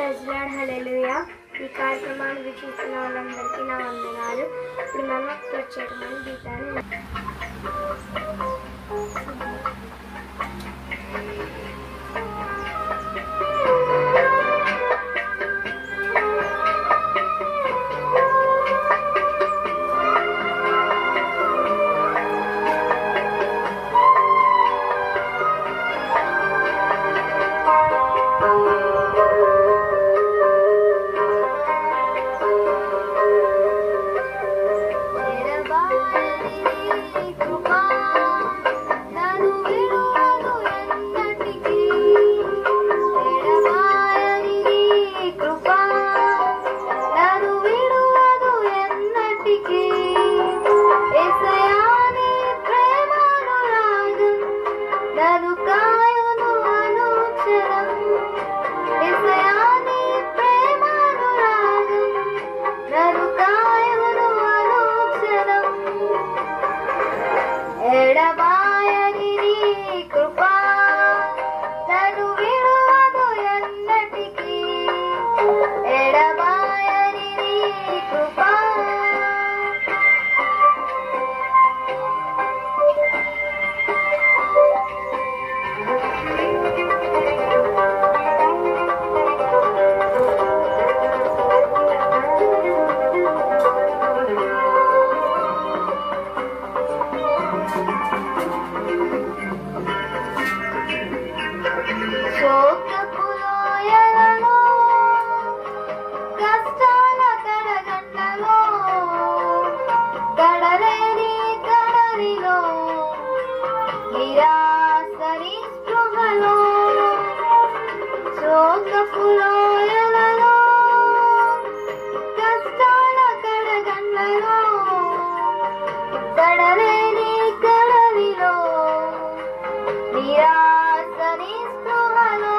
ప్రజలాడ్ హల్లెలూయా ఈ కార్యక్రమాన్ని వీక్షిస్తున్న వాళ్ళందరికీ నా వందనాలు ఇప్పుడు మనం ఒక ప్రత్యేకమైన గీతాన్ని కృపా నన్ను విడువదు ఎన్నటికీ ఎడబాయని కృపా నన్ను విడువదు ఎన్నటికీ యేసయ్యా నీ ప్రేమానురాగం నన్ను కాయును అనుక్షణం యేసయ్యా నీ ప్రేమానురాగం నన్ను కాయును అనుక్షణం ఎడబాయని నీ కృపా నన్ను విడువదు ఎన్నటికీ ఎడబాయని నీ కృపా శోకపు లోయలలో కష్టాల కడగండ్లలో కడలేని కడలిలో నిరాశ నిస్పృహలో శోకపు లోయలలో కష్టాల కడగండ్లలో కడలేని కడలిలో నిరాశ నిస్పృహలో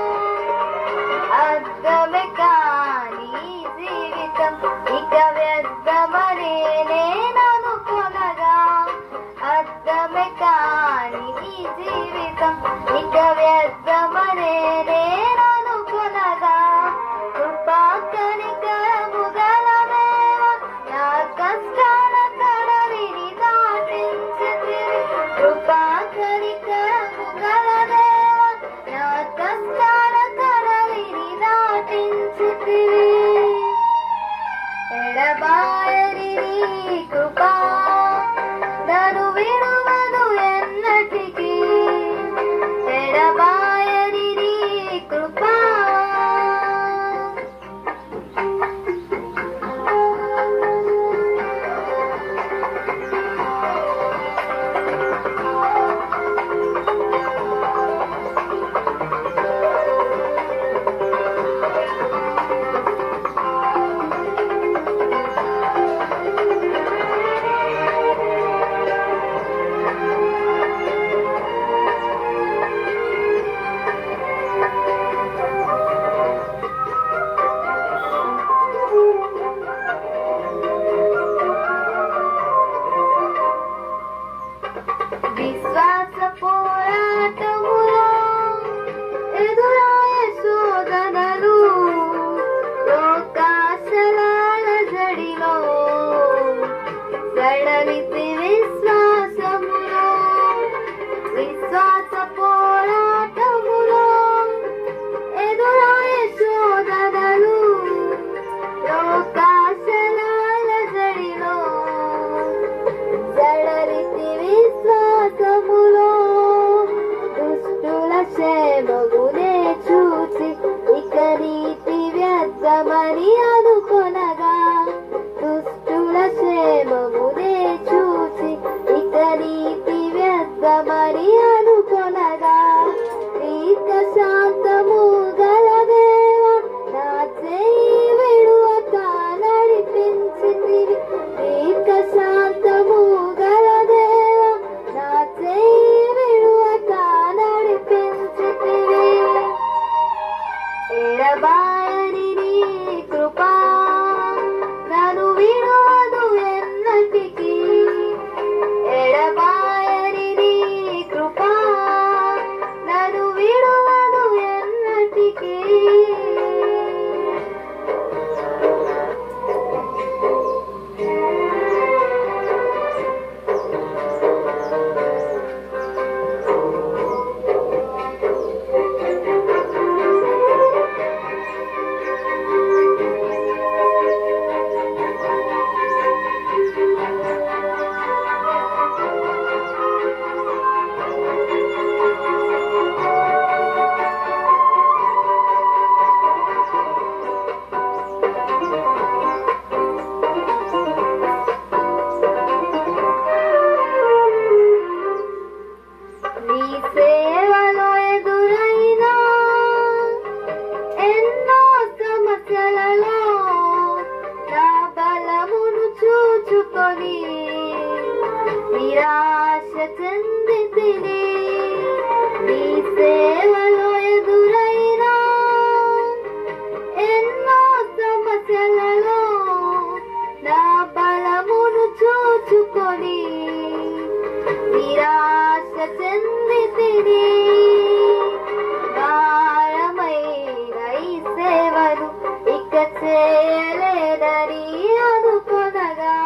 అర్థమే కాని జీవితం ఇక వ్యర్థమనే నేననుకొనగా అర్థమే కాని ఈ జీవితం ఇక వ్యర్థమనే నేననుకొనగా కృపా కనికరము గల దేవా, నా కష్టాల కడలిని దాటించితివి. కృపా కనికరము గల దేవా, నా కష్టాల కడలిని దాటించితివి. ఎడబాయని నీ కృపా నన్ను విడువదు ఎన్నటికీ ఎడబాయని నీ కృపా విశ్వాస పోరాటములో ఎదురాయ శోధనలు లోకాశలాల జడిలో సడలితి విశ్వాసములో విశ్వాస పోరాటములో ఎదురాయ శోధనలు లోకాశలాల జడిలో సడలితి విశ్వాసములో దుష్టుల క్షేమమునే చూసి ఇక నీతి వ్యర్థమని అనుకొనగా దుష్టుల క్షేమమునే చూసి ఇక నీతి వ్యర్థమని అనుకొనగా నీక శాంతము గల దేవా నా చేయి విడువక నడిపించితివి నీక శాంతము గల దేవా నా చేయి విడువక నడిపించితివి ఎడబాయని నీ కృపా నన్ను విడువదు ఎన్నటికీ ఎడబాయని నీ కృపా నన్ను విడువదు ఎన్నటికీ నిరాశ చెందితిని నీ సేవలో ఎదురైనా ఎన్నో సమస్యలలో నా బలమును చూచుకొని నిరాశ చెందితిని భారమైన ఈ సేవను ఇక చేయలేదని అనుకొనగా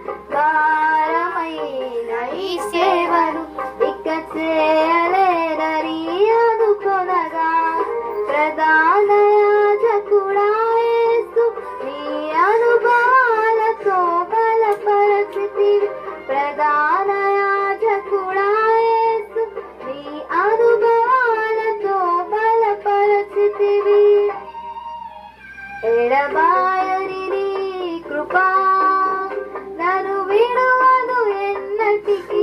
భారమైన ఈ సేవను ఇక చేయలేదని అనుకొనగా ప్రధాన యాజకుడా యేసు నీ అనుభవాలతో బలపరచితివి ప్రధాన యాజకుడా యేసు నీ అనుభవాలతో బలపరచితివి ఎడబాయని నీ కృపా నన్ను విడువదు ఎన్నటికీ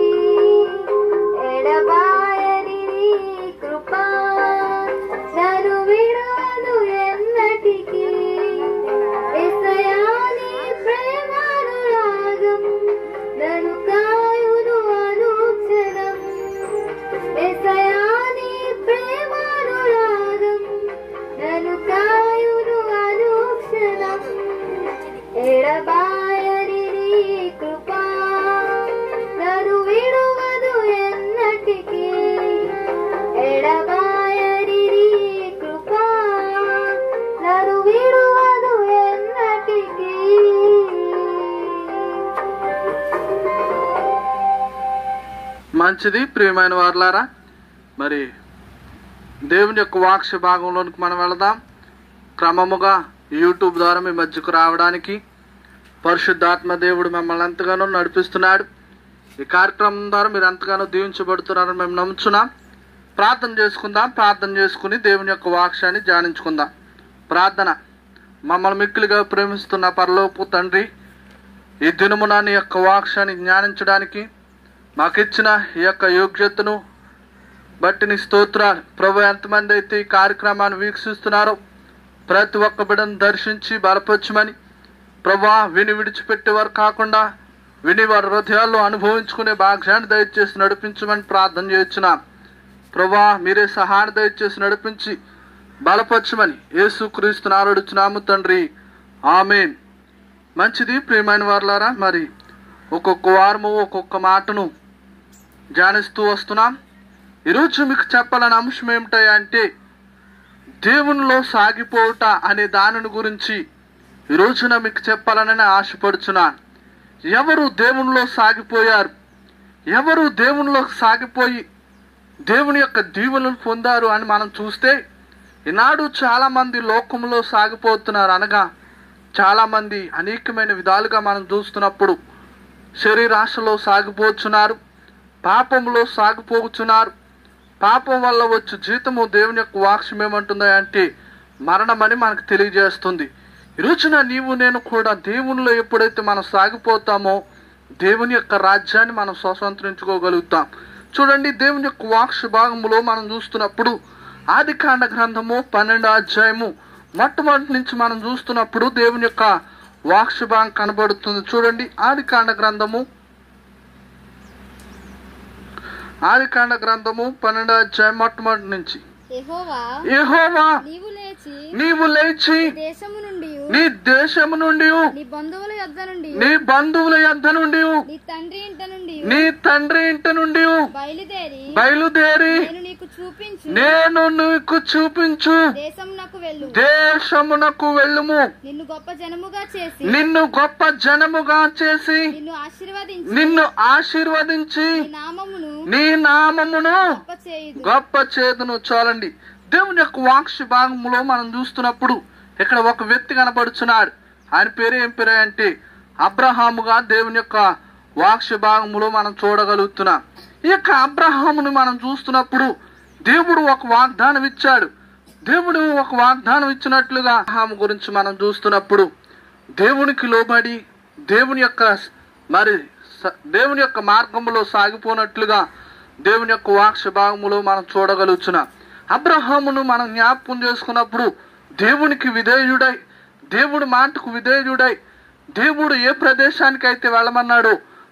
ఎడబాయని నీ కృపా నన్ను విడువదు ఎన్నటికీ యేసయ్యా నీ ప్రేమానురాగం నన్ను కాయును అనుక్షణం యేసయ్యా నీ ప్రేమానురాగం నన్ను కాయును అనుక్షణం ఎడబాయని నీ కృపా నన్ను విడువదు ఎన్నటికీ ఎడబాయని నీ కృపా నన్ను విడువదు ఎన్నటికీ మంచిది ప్రియమైన వారులారా మరి దేవుని యొక్క వాక్ష భాగంలోనికి మనం వెళదాం క్రమముగా యూట్యూబ్ ద్వారా మీ మధ్యకు రావడానికి పరిశుద్ధాత్మ దేవుడు మిమ్మల్ని ఎంతగానో నడిపిస్తున్నాడు ఈ కార్యక్రమం ద్వారా మీరు ఎంతగానో దీవించబడుతున్నారని మేము నమ్ముచున్నాం ప్రార్థన చేసుకుందాం ప్రార్థన చేసుకుని దేవుని యొక్క వాక్యాన్ని ధ్యానించుకుందాం ప్రార్థన మమ్మల్ని మిక్కిలిగా ప్రేమిస్తున్న పరలోపు తండ్రి ఈ దినమున నీ యొక్క వాక్యాన్ని జ్ఞానించడానికి మాకిచ్చిన ఈ యొక్క యోగ్యతను బట్టి నీ స్తోత్రాలు ప్రభు ఎంతమంది అయితే ఈ కార్యక్రమాన్ని వీక్షిస్తున్నారో ప్రతి ఒక్క బిడ్డను దర్శించి బలపరచమని ప్రభా విని విడిచిపెట్టేవారు కాకుండా విని వారి హృదయాల్లో అనుభవించుకునే భాగ్యాన్ని దయచేసి నడిపించమని ప్రార్థన చేస్తున్నాం ప్రభా మీరే సహాయం దయచేసి నడిపించి బలపరచమని యేసుక్రీస్తు నారడుచున్నాము తండ్రి ఆమెన్ మంచిది ప్రియమైన వారులారా మరి ఒక్కొక్క వారము ఒక్కొక్క మాటను ధ్యానిస్తూ వస్తున్నాం ఈరోజు మీకు చెప్పాలని అంశం ఏమిటాయి అంటే దేవునిలో సాగిపోవుట అనే దానిని గురించి ఈ రోజున మీకు చెప్పాలని ఆశపడుచున్నాను ఎవరు దేవునిలో సాగిపోయారు ఎవరు దేవునిలో సాగిపోయి దేవుని యొక్క దీవెనలు పొందారు అని మనం చూస్తే ఈనాడు చాలా మంది లోకంలో సాగిపోతున్నారు అనగా చాలా మంది అనేకమైన విధాలుగా మనం చూస్తున్నప్పుడు శరీరాశలో సాగిపోతున్నారు పాపంలో సాగిపోతున్నారు పాపం వల్ల వచ్చే జీతము దేవుని యొక్క వాక్ష్యం ఏమంటుందా అంటే మరణమని మనకు తెలియజేస్తుంది ఈ రోజున నీవు నేను కూడా దేవునిలో ఎప్పుడైతే మనం సాగిపోతామో దేవుని యొక్క రాజ్యాన్ని మనం స్వతంత్రించుకోగలుగుతాం చూడండి దేవుని యొక్క వాక్ష భాగములో మనం చూస్తున్నప్పుడు ఆది కాండ గ్రంథము పన్నెండు అధ్యాయము మొట్టమొదటి నుంచి మనం చూస్తున్నప్పుడు దేవుని యొక్క వాక్ష భాగం కనబడుతుంది చూడండి ఆది కాండ గ్రంథము ఆది కాండ గ్రంథము పన్నెండు అధ్యాయం మొట్టమొదటి నుంచి యెహోవా యెహోవా నీవు లేచి నీవు లేచి దేశము నుండి నీ దేశము నుండి నీ బంధువుల యొద్ద నుండి నీ బంధువుల యొద్ద నుండి నీ తండ్రి ఇంట నుండి నీ తండ్రి ఇంటి నుండి బయలుదేరి బయలుదేరి నేను నీకు చూపించు నేను నీకు చూపించు దేశమునకు వెళ్ళు దేశమునకు వెళ్ళుము నిన్ను గొప్ప జనముగా చేసి నిన్ను గొప్ప జనముగా చేసి నిన్ను ఆశీర్వదించి నిన్ను ఆశీర్వదించి నీ నామమును నీ నామమును గొప్ప చేయుదు గొప్ప చేతును చాలండి దేవుని యొక్క వాక్ష భాగంలో మనం చూస్తున్నప్పుడు ఇక్కడ ఒక వ్యక్తి కనబడుచున్నాడు ఆయన పేరు ఏం పేరు అంటే అబ్రహాముగా దేవుని యొక్క వాక్ష భాగములో మనం చూడగలుగుతున్నాం ఈ యొక్క అబ్రహామును మనం చూస్తున్నప్పుడు దేవుడు ఒక వాగ్దానం ఇచ్చాడు దేవుడు ఒక వాగ్దానం ఇచ్చినట్లుగా అబ్రహాము గురించి మనం చూస్తున్నప్పుడు దేవునికి లోబడి దేవుని యొక్క మరి స- దేవుని యొక్క మార్గంలో సాగిపోనట్లుగా దేవుని యొక్క వాక్ష భాగములో మనం చూడగలుగుతున్నాం అబ్రహామును మనం జ్ఞాపకం చేసుకున్నప్పుడు దేవునికి విధేయుడై దేవుడి మాటకు విధేయుడై దేవుడు ఏ ప్రదేశానికి అయితే వెళ్ళమన్నాడో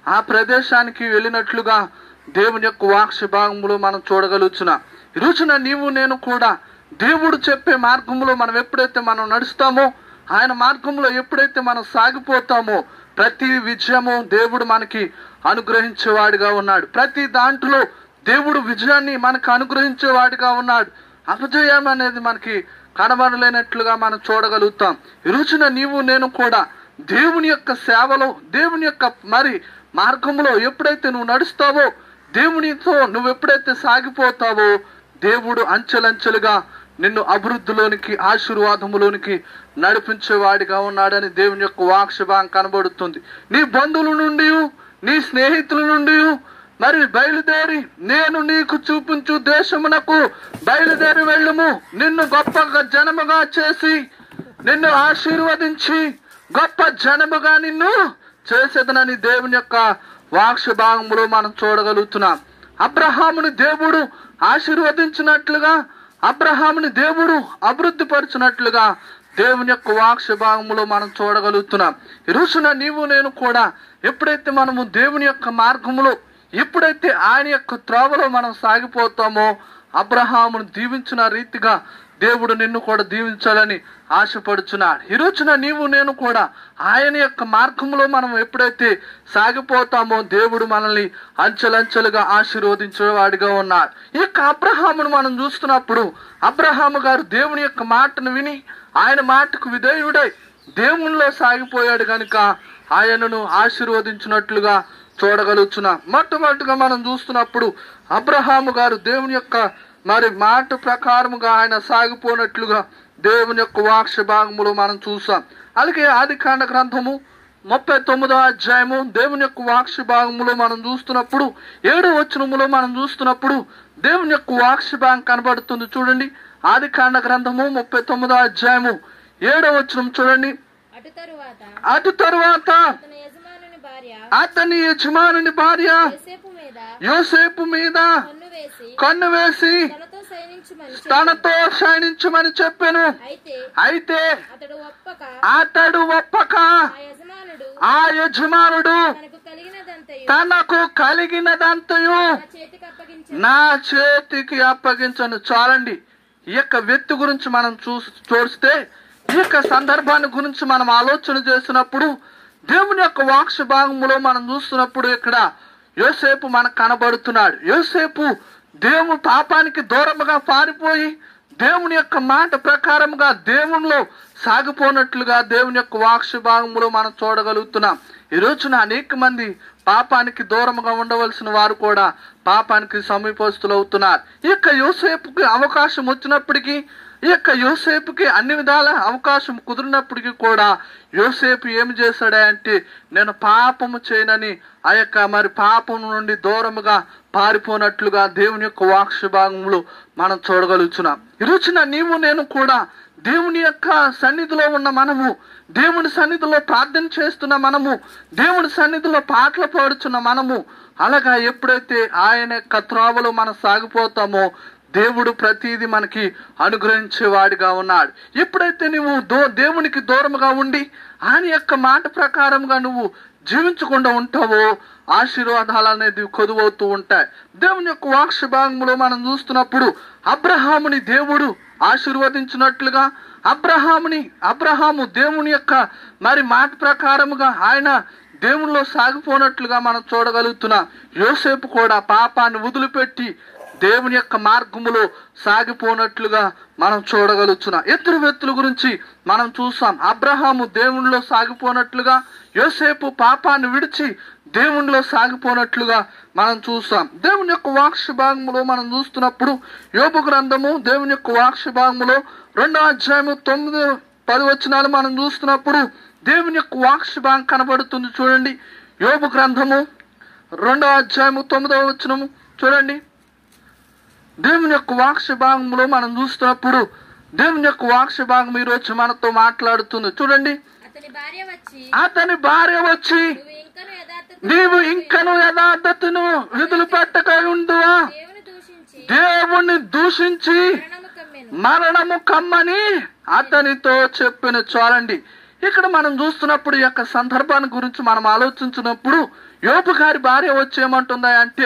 ఆ ప్రదేశానికి వెళ్ళినట్లుగా దేవుని యొక్క వాక్ష భాగంలో మనం చూడగలుగుతున్నా ఈ రోజున నీవు నేను కూడా దేవుడు చెప్పే మార్గంలో మనం ఎప్పుడైతే మనం నడుస్తామో ఆయన మార్గంలో ఎప్పుడైతే మనం సాగిపోతామో ప్రతి విజయము దేవుడు మనకి అనుగ్రహించేవాడిగా ఉన్నాడు ప్రతి దాంట్లో దేవుడు విజయాన్ని మనకు అనుగ్రహించేవాడిగా ఉన్నాడు అపజయం అనేది మనకి కనబడలేనట్లుగా మనం చూడగలుగుతాం ఈ రోజున నీవు నేను కూడా దేవుని యొక్క సేవలో దేవుని యొక్క మరి మార్గంలో ఎప్పుడైతే నువ్వు నడుస్తావో దేవునితో నువ్వు ఎప్పుడైతే సాగిపోతావో దేవుడు అంచెలంచెలుగా నిన్ను అభివృద్ధిలోనికి ఆశీర్వాదములోనికి నడిపించేవాడిగా ఉన్నాడని దేవుని యొక్క వాక్షభాగం కనబడుతుంది నీ బంధువుల నుండి నీ స్నేహితుల నుండి మరి బయలుదేరి నేను నీకు చూపించు దేశమునకు బయలుదేరి వెళ్ళుము నిన్ను గొప్ప జనముగా చేసి నిన్ను ఆశీర్వదించి గొప్ప జనముగా నిన్ను చేసేదనని దేవుని యొక్క వాక్ష భాగంలో మనం చూడగలుగుతున్నాం అబ్రహాముని దేవుడు ఆశీర్వదించినట్లుగా అబ్రహాముని దేవుడు అభివృద్ధి పరిచినట్లుగా దేవుని యొక్క వాక్ష భాగంలో మనం చూడగలుగుతున్నాం ఈ రోజున నీవు నేను కూడా ఎప్పుడైతే మనము దేవుని యొక్క మార్గంలో ఎప్పుడైతే ఆయన యొక్క త్రోవలో మనం సాగిపోతామో అబ్రహామును దీవించిన రీతిగా దేవుడు నిన్ను కూడా దీవించాలని ఆశపడుచున్నాడు ఈ రోజున నీవు నేను కూడా ఆయన యొక్క మార్గంలో మనం ఎప్పుడైతే సాగిపోతామో దేవుడు మనల్ని అంచెలంచెలుగా ఆశీర్వదించేవాడిగా ఉన్నాడు ఈ యొక్క అబ్రహామును మనం చూస్తున్నప్పుడు అబ్రహాము గారు దేవుని యొక్క మాటను విని ఆయన మాటకు విధేయుడై దేవునిలో సాగిపోయాడు కనుక ఆయనను ఆశీర్వదించినట్లుగా చూడగలుగుతున్నాం మొట్టమొదటిగా మనం చూస్తున్నప్పుడు అబ్రహాము గారు దేవుని యొక్క మరి మాట ప్రకారముగా ఆయన సాగిపోనట్లుగా దేవుని యొక్క వాక్ష భాగములో మనం చూసాం అలాగే ఆది కాండ గ్రంథము ముప్పై తొమ్మిదో అధ్యాయము దేవుని యొక్క వాక్ష భాగములో మనం చూస్తున్నప్పుడు ఏడో వచనములో మనం చూస్తున్నప్పుడు దేవుని యొక్క వాక్ష భాగం కనబడుతుంది చూడండి ఆది కాండ గ్రంథము ముప్పై తొమ్మిదో అధ్యాయము ఏడో వచనం చూడండి అటు తరువాత అటు తరువాత తన యజమానుని భార్య అతని యజమానుని భార్య యోసేపు మీద యోసేపు మీద కన్ను వేసి కన్ను వేసి తనతో సైనించమని చెప్పి, తనతో శయనించమని చెప్పాను అయితే అయితే అతడు ఒప్పక అతడు ఒప్పక ఆ యజమానుడు ఆ యజమానుడు తనకు కలిగినదంతయు తనకు కలిగినదంతయు నా చేతికి అప్పగించి నా చేతికి అప్పగించను చాలండి ఈ యొక్క వ్యక్తి గురించి మనం చూ చూస్తే ఈ యొక్క సందర్భాన్ని గురించి మనం ఆలోచన చేసినప్పుడు దేవుని యొక్క వాక్ష భాగంలో మనం చూస్తున్నప్పుడు ఇక్కడ యోసేపు మనకు కనబడుతున్నాడు యోసేపు దేవుని పాపానికి దూరముగా పారిపోయి దేవుని యొక్క మాట ప్రకారముగా దేవునిలో సాగిపోనట్లుగా దేవుని యొక్క వాక్ష భాగంలో మనం చూడగలుగుతున్నాం ఈ రోజున అనేక మంది పాపానికి దూరముగా ఉండవలసిన వారు కూడా పాపానికి సమీపస్తులు అవుతున్నారు ఈ యొక్క యోసేపుకి అవకాశం వచ్చినప్పటికీ ఈ యొక్క యోసేపుకి అన్ని విధాల అవకాశం కుదిరినప్పటికీ కూడా యోసేపు ఏమి చేశాడే అంటే నేను పాపము చేయనని ఆ యొక్క మరి పాపం నుండి దూరముగా పారిపోనట్లుగా దేవుని యొక్క వాక్ష భాగంలో మనం చూడగలుగుతున్నాం ఈ రోజున నీవు నేను కూడా దేవుని యొక్క సన్నిధిలో ఉన్న మనము దేవుని సన్నిధిలో ప్రార్థన చేస్తున్న మనము దేవుని సన్నిధిలో పాటలు పాడుచున్న మనము అలాగా ఎప్పుడైతే ఆయన యొక్క త్రోవలో మనం సాగిపోతామో దేవుడు ప్రతిదీ మనకి అనుగ్రహించేవాడిగా ఉన్నాడు ఎప్పుడైతే నువ్వు దో దేవునికి దూరముగా ఉండి ఆయన యొక్క మాట ప్రకారంగా నువ్వు జీవించకుండా ఉంటావో ఆశీర్వాదాలు అనేది కొదువవుతూ ఉంటాయి దేవుని యొక్క వాక్ష భాగంలో మనం చూస్తున్నప్పుడు అబ్రహాముని దేవుడు ఆశీర్వదించినట్లుగా అబ్రహాముని అబ్రహాము దేవుని యొక్క మరి మాట ప్రకారముగా ఆయన దేవునిలో సాగిపోనట్లుగా మనం చూడగలుగుతున్నాం యోసేపు కూడా పాపాన్ని వదిలిపెట్టి దేవుని యొక్క మార్గములో సాగిపోనట్లుగా మనం చూడగలుగుతున్నాం ఇద్దరు వ్యక్తుల గురించి మనం చూసాం అబ్రహాము దేవునిలో సాగిపోనట్లుగా యోసేపు పాపాన్ని విడిచి దేవునిలో సాగిపోనట్లుగా మనం చూసాం దేవుని యొక్క వాక్ష భాగములో మనం చూస్తున్నప్పుడు యోబు గ్రంథము దేవుని యొక్క వాక్ష భాగములో రెండో అధ్యాయము తొమ్మిది పది వచనాలు మనం చూస్తున్నప్పుడు దేవుని యొక్క వాక్ష భాగం కనబడుతుంది చూడండి యోబు గ్రంథము రెండో అధ్యాయము తొమ్మిదవ వచనము చూడండి దేవుని యొక్క వాక్ష భాగంలో మనం చూస్తున్నప్పుడు దేవుని యొక్క వాక్ష భాగం ఈ రోజు మనతో మాట్లాడుతుంది చూడండి అతని భార్య వచ్చి అతని భార్య వచ్చి నువ్వు ఇంకను యథార్థ నీవు ఇంకను యథార్థతను విధులు పెట్టక ఉండువా దేవుని దూషించి దేవుణ్ణి దూషించి మరణము కమ్మెను మరణము కమ్మని అతనితో చెప్పిన చూడండి ఇక్కడ మనం చూస్తున్నప్పుడు ఈ యొక్క సందర్భాన్ని గురించి మనం ఆలోచించినప్పుడు యోపు గారి భార్య వచ్చేయమంటుందా అంటే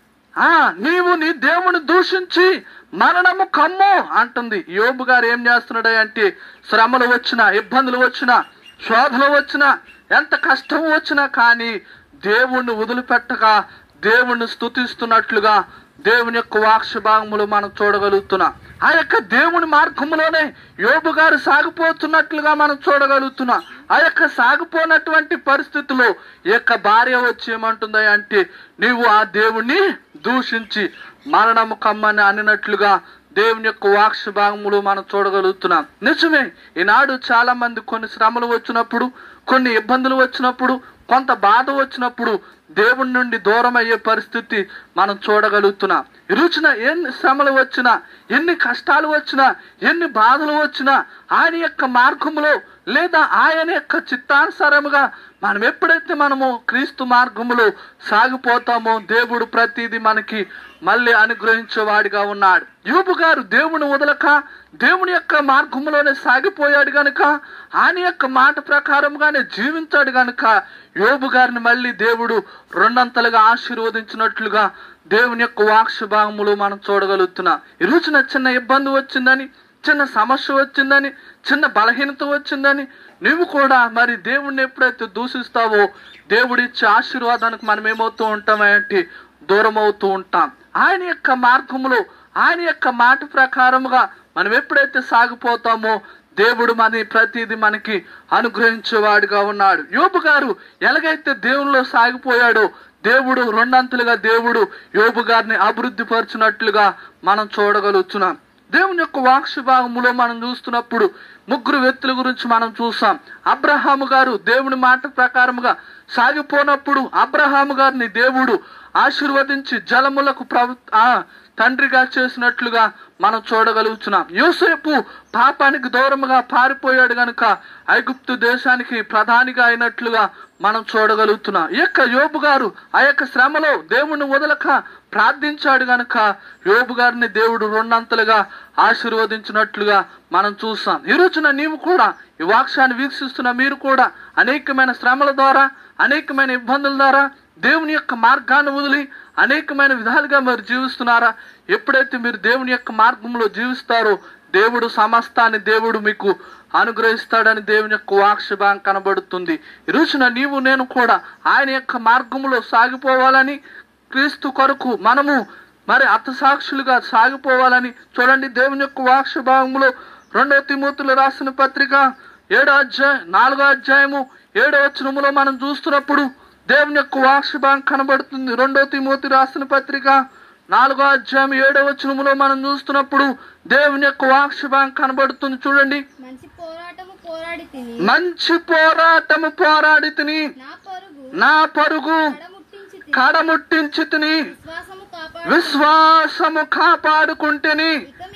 ఆ నీవు నీ దేవుని దూషించి మరణము కమ్ము అంటుంది యోబు గారు ఏం చేస్తున్నాడు అంటే శ్రమలు వచ్చినా ఇబ్బందులు వచ్చినా శోధనలు వచ్చినా ఎంత కష్టం వచ్చినా కానీ దేవుణ్ణి వదిలిపెట్టగా దేవుణ్ణి స్తుతిస్తున్నట్లుగా దేవుని యొక్క వాక్ష భాగములు మనం చూడగలుగుతున్నాం ఆ యొక్క దేవుని మార్గంలోనే యోబు గారు సాగిపోతున్నట్లుగా మనం చూడగలుగుతున్నాం ఆ యొక్క సాగిపోనటువంటి పరిస్థితిలో ఈ యొక్క భార్య వచ్చి ఏమంటుంది అంటే నీవు ఆ దేవుణ్ణి దూషించి మరణము కమ్మని అనినట్లుగా దేవుని యొక్క వాక్ష భాగములు మనం చూడగలుగుతున్నాం నిజమే ఈనాడు చాలా మంది కొన్ని శ్రమలు వచ్చినప్పుడు కొన్ని ఇబ్బందులు వచ్చినప్పుడు కొంత బాధ వచ్చినప్పుడు దేవుని నుండి దూరం అయ్యే పరిస్థితి మనం చూడగలుగుతున్నాం ఈ రోజున ఎన్ని శ్రమలు వచ్చినా ఎన్ని కష్టాలు వచ్చినా ఎన్ని బాధలు వచ్చినా ఆయన యొక్క మార్గములో లేదా ఆయన యొక్క చిత్తానుసారముగా మనం ఎప్పుడైతే మనము క్రీస్తు మార్గములో సాగిపోతామో దేవుడు ప్రతిదీ మనకి మళ్ళీ అనుగ్రహించేవాడిగా ఉన్నాడు యూబు గారు దేవుని వదలక దేవుని యొక్క మార్గంలోనే సాగిపోయాడు గనుక ఆయన యొక్క మాట ప్రకారంగానే జీవించాడు గనుక యోబు గారిని మళ్ళీ దేవుడు రెండంతలుగా ఆశీర్వదించినట్లుగా దేవుని యొక్క వాక్ష భాగములు మనం చూడగలుగుతున్నాం ఈ రోజున చిన్న ఇబ్బంది వచ్చిందని చిన్న సమస్య వచ్చిందని చిన్న బలహీనత వచ్చిందని నువ్వు కూడా మరి దేవుణ్ణి ఎప్పుడైతే దూషిస్తావో దేవుడిచ్చే ఆశీర్వాదానికి మనం ఏమవుతూ ఉంటామంటే దూరం అవుతూ ఉంటాం ఆయన యొక్క మార్గములో ఆయన యొక్క మాట ప్రకారముగా మనం ఎప్పుడైతే సాగిపోతామో దేవుడు మన ప్రతిదీ మనకి అనుగ్రహించేవాడుగా ఉన్నాడు యోబు గారు ఎలాగైతే దేవునిలో సాగిపోయాడో దేవుడు రెండంతులుగా దేవుడు యోబు గారిని అభివృద్ధి పరిచినట్లుగా మనం చూడగలుగుతున్నాం దేవుని యొక్క వాక్ష భాగములో మనం చూస్తున్నప్పుడు ముగ్గురు వ్యక్తుల గురించి మనం చూసాం అబ్రహాము గారు దేవుని మాట ప్రకారముగా సాగిపోనప్పుడు అబ్రహాము గారిని దేవుడు ఆశీర్వదించి జలములకు ప్రభు ఆ, తండ్రిగా చేసినట్లుగా మనం చూడగలుగుతున్నాం యోసేపు పాపానికి దూరముగా పారిపోయాడు గనుక ఐగుప్తు దేశానికి ప్రధానిగా అయినట్లుగా మనం చూడగలుగుతున్నాం ఈ యొక్క యోబు గారు ఆ యొక్క శ్రమలో దేవుణ్ణి వదలక ప్రార్థించాడు గనుక యోబు గారిని దేవుడు రెండంతలుగా ఆశీర్వదించినట్లుగా మనం చూస్తాం ఈ రోజున నీవు కూడా ఈ వాక్యాన్ని వీక్షిస్తున్న మీరు కూడా అనేకమైన శ్రమల ద్వారా అనేకమైన ఇబ్బందుల ద్వారా దేవుని యొక్క మార్గాన్ని వదిలి అనేకమైన విధాలుగా మీరు జీవిస్తున్నారా ఎప్పుడైతే మీరు దేవుని యొక్క మార్గంలో జీవిస్తారో దేవుడు సమస్తాన్ని దేవుడు మీకు అనుగ్రహిస్తాడని దేవుని యొక్క వాక్షభాగం కనబడుతుంది ఈ రోజున నీవు నేను కూడా ఆయన యొక్క మార్గంలో సాగిపోవాలని క్రీస్తు కొరకు మనము మరి అర్థసాక్షులుగా సాగిపోవాలని చూడండి దేవుని యొక్క వాక్ష భాగంలో రెండవ తిమూతులు రాసిన పత్రిక ఏడో అధ్యాయం నాలుగో అధ్యాయము ఏడో వచనములో మనం చూస్తున్నప్పుడు దేవుని యొక్క వాక్ష భాగం కనబడుతుంది రెండో తిమూతి రాసిన పత్రిక నాలుగో అధ్యాయం ఏడో వచనములో మనం చూస్తున్నప్పుడు దేవుని యొక్క వాక్ష భాగం కనబడుతుంది చూడండి మంచి పోరాటము పోరాడి తిని మంచి పోరాటము పోరాడి తిని నా పరుగు నా పరుగు కడముట్టించి తిని కడముట్టించి తిని విశ్వాసము కాపాడు విశ్వాసము కాపాడుకుంటేని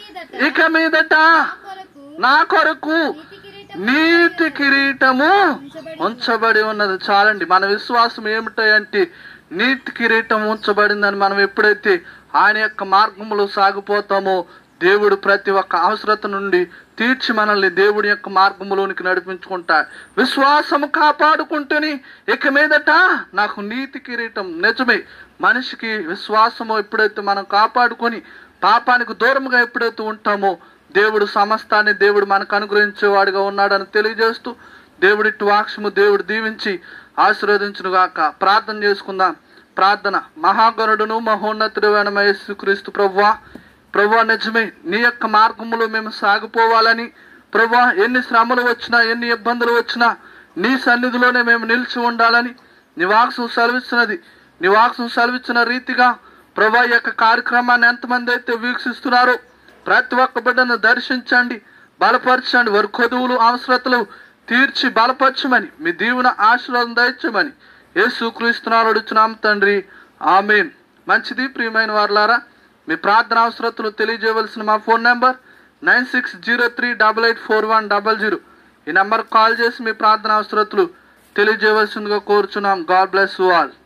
ఇక మీదట ఇక మీదట నా కొరకు నా కొరకు నీతి కిరీటము నీతి కిరీటము ఉంచబడి ఉన్నది చాలండి మన విశ్వాసం ఏమిటంటే నీతి కిరీటం ఉంచబడిందని మనం ఎప్పుడైతే ఆయన యొక్క మార్గములో సాగిపోతామో దేవుడు ప్రతి ఒక్క అవసరత నుండి తీర్చి మనల్ని దేవుడి యొక్క మార్గములోనికి నడిపించుకుంటాడు విశ్వాసము కాపాడుకుంటేని ఇక మీదట నాకు నీతి కిరీటం నిజమే మనిషికి విశ్వాసము ఎప్పుడైతే మనం కాపాడుకొని పాపానికి దూరంగా ఎప్పుడైతే ఉంటామో దేవుడు సమస్తాన్ని దేవుడు మనకు అనుగ్రహించేవాడుగా ఉన్నాడని తెలియజేస్తూ దేవుడి వాక్షము దేవుడు దీవించి ఆశీర్వదించును గాక ప్రార్థన చేసుకుందాం ప్రార్థన మహాగణుడును మహోన్నతుడు క్రీస్తు ప్రభువా ప్రభువా నిజమే నీ యొక్క మార్గములో మేము సాగిపోవాలని ప్రభువా ఎన్ని శ్రమలు వచ్చినా ఎన్ని ఇబ్బందులు వచ్చినా నీ సన్నిధిలోనే మేము నిలిచి ఉండాలని నీ వాక్సం సెలవిస్తున్నది నీ వాక్సం సెలవిచ్చిన రీతిగా ప్రభా ఈ యొక్క కార్యక్రమాన్ని ఎంతమంది అయితే వీక్షిస్తున్నారో ప్రతి ఒక్క బిడ్డను దర్శించండి బలపరచండి వారి కొదువులు అవసరతలు తీర్చి బలపరచమని మీ దీవున ఆశీర్వాదం దయచమని యేసు క్రీస్తునాలు అడుచున్నాం తండ్రి ఆమెన్ మంచిది ప్రియమైన వారులారా మీ ప్రార్థన అవసరతలు తెలియజేయవలసిన మా phone number nine six zero three double eight four one double zero ఈ నెంబర్ కాల్ చేసి మీ ప్రార్థన అవసరతలు తెలియజేయవలసిందిగా కోరుచున్నాం గాడ్ బ్లెస్ యు ఆల్